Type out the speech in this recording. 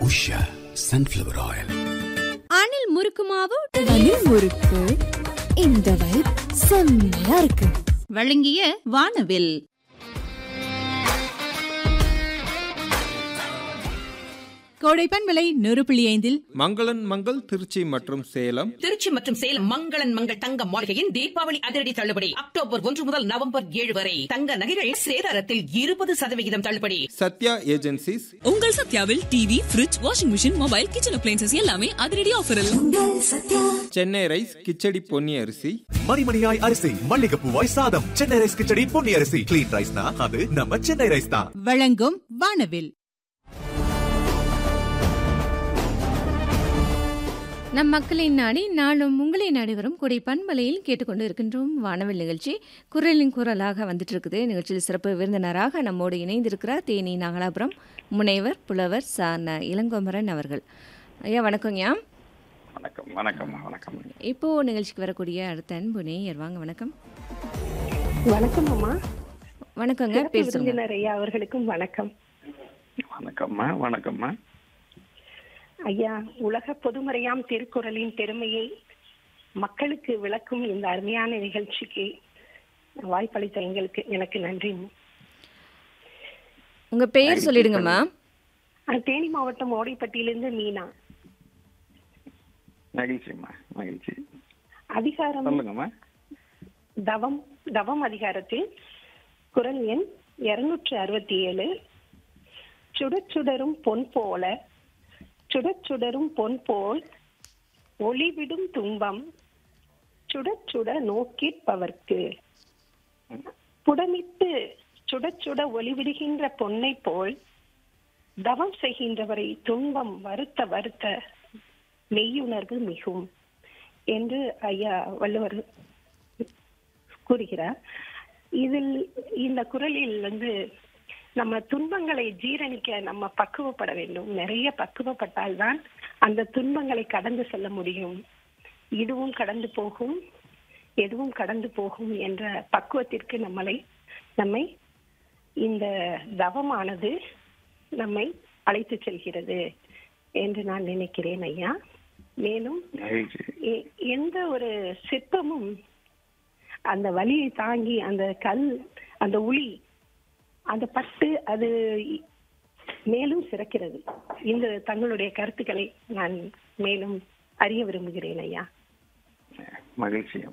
Usha sunflower oil அணில் முறுக்கு மாவு அணில் முறுக்கு இந்த வைப் செம்மையா இருக்கு வழங்கிய வானவில் கோடைப்பன் விலை நூறு புள்ளி ஐந்தில் மங்களன் மங்கள் திருச்சி மற்றும் சேலம் திருச்சி மற்றும் சேலம் மங்களன் மங்கள் தங்க மாளிகையின் தீபாவளி அதிரடி தள்ளுபடி அக்டோபர் ஒன்று முதல் நவம்பர் ஏழு வரை தங்க நகைகள் சேதாரத்தில் இருபது சதவிகிதம் தள்ளுபடி சத்யா ஏஜென்சிஸ் உங்கள் சத்யாவில் TV fridge washing machine mobile kitchen appliances எல்லாமே அதிரடி ஆஃபரில் சென்னை ரைஸ் கிச்சடி பொன்னி அரிசி மணிமணியாய் அரிசி மல்லிகைப்பூவாய் சாதம் சென்னை ரைஸ் கிச்சடி பொன்னி அரிசி கிளீன் ரைஸ்னா அது நம்ம சென்னை ரைஸ் தான் வழங்கும் வானவில் நம் மக்களின் நாடி நாளும் உங்களை நாடி வரும் கொடை பண்பலையில் கேட்டுக்கொண்டு இருக்கின்றோம் வானவில் நிகழ்ச்சி குரலின் குரலாக வந்துட்டு இருக்குது நிகழ்ச்சியில் சிறப்பு விருந்தினராக நம்மோடு இணைந்திருக்கிறார் தேனி நாகலாபுரம் முனைவர் புலவர் சார்ன இளங்கோமரன் அவர்கள் ஐயா வணக்கங்கய்யா வணக்கம் வணக்கம் வணக்கம் இப்போ நிகழ்ச்சிக்கு வரக்கூடிய அடுத்த அன்பு நேயர் வாங்க வணக்கம் வணக்கம் அம்மா வணக்கங்க சிறப்பு பேர் சொல்லுங்க விருந்தினர் ஐயா அவர்களுக்கும் வணக்கம் வணக்கம்மா வணக்கம்மா ஐயா உலக பொதுமறையாம் திருக்குறளின் பெருமையை மக்களுக்கு விளக்கும் இந்த அருமையான நிகழ்ச்சிக்கு வாய்ப்பளித்த எங்களுக்கு எனக்கு நன்றி உங்க பெயர் சொல்லிடுங்கம்மா அஹ், தேனி மாவட்டம் ஓடைப்பட்டியிலிருந்து மீனா மகிழ்ச்சிம்மா மகிழ்ச்சி அதிகாரம் சொல்லுங்கம்மா தவம் தவம் அதிகாரத்தில் குரல் எண் இருநூற்று அறுபத்தி ஏழு சுடச் சுடரும் பொன் போல சுடச் சுடரும் பொன் போல் ஒளிவிடும் துன்பம் சுடச் சுட நோக்கிற்பவர்க்கு புடமிட்டு சுடச் சுட ஒளிவிடுகின்ற பொன்னை போல் தவம் செய்கின்றவரை துன்பம் வருத்த வருத்த மெய்யுணர்வு மிகும் என்று ஐயா வள்ளுவர் கூறுகிறார் இதில் இந்த குரலில் வந்து நம்ம துன்பங்களை ஜீரணிக்க நம்ம பக்குவப்பட வேண்டும் நிறைய பக்குவப்பட்டால்தான் அந்த துன்பங்களை கடந்து செல்ல முடியும் இதுவும் கடந்து போகும் எதுவும் கடந்து போகும் என்ற பக்குவத்திற்கு நம்மளை நம்மை இந்த தவமானது நம்மை அழைத்து செல்கிறது என்று நான் நினைக்கிறேன் ஐயா மேலும் மகிழ்ச்சி எ- எந்த ஒரு சிற்பமும் அந்த வலியை தாங்கி அந்த கல் அந்த உளி அந்த பட்டு அது இ- மேலும் சிறக்கிறது இந்த தங்களுடைய கருத்துக்களை நான் மேலும் அறிய விரும்புகிறேன் ஐயா மகிழ்ச்சி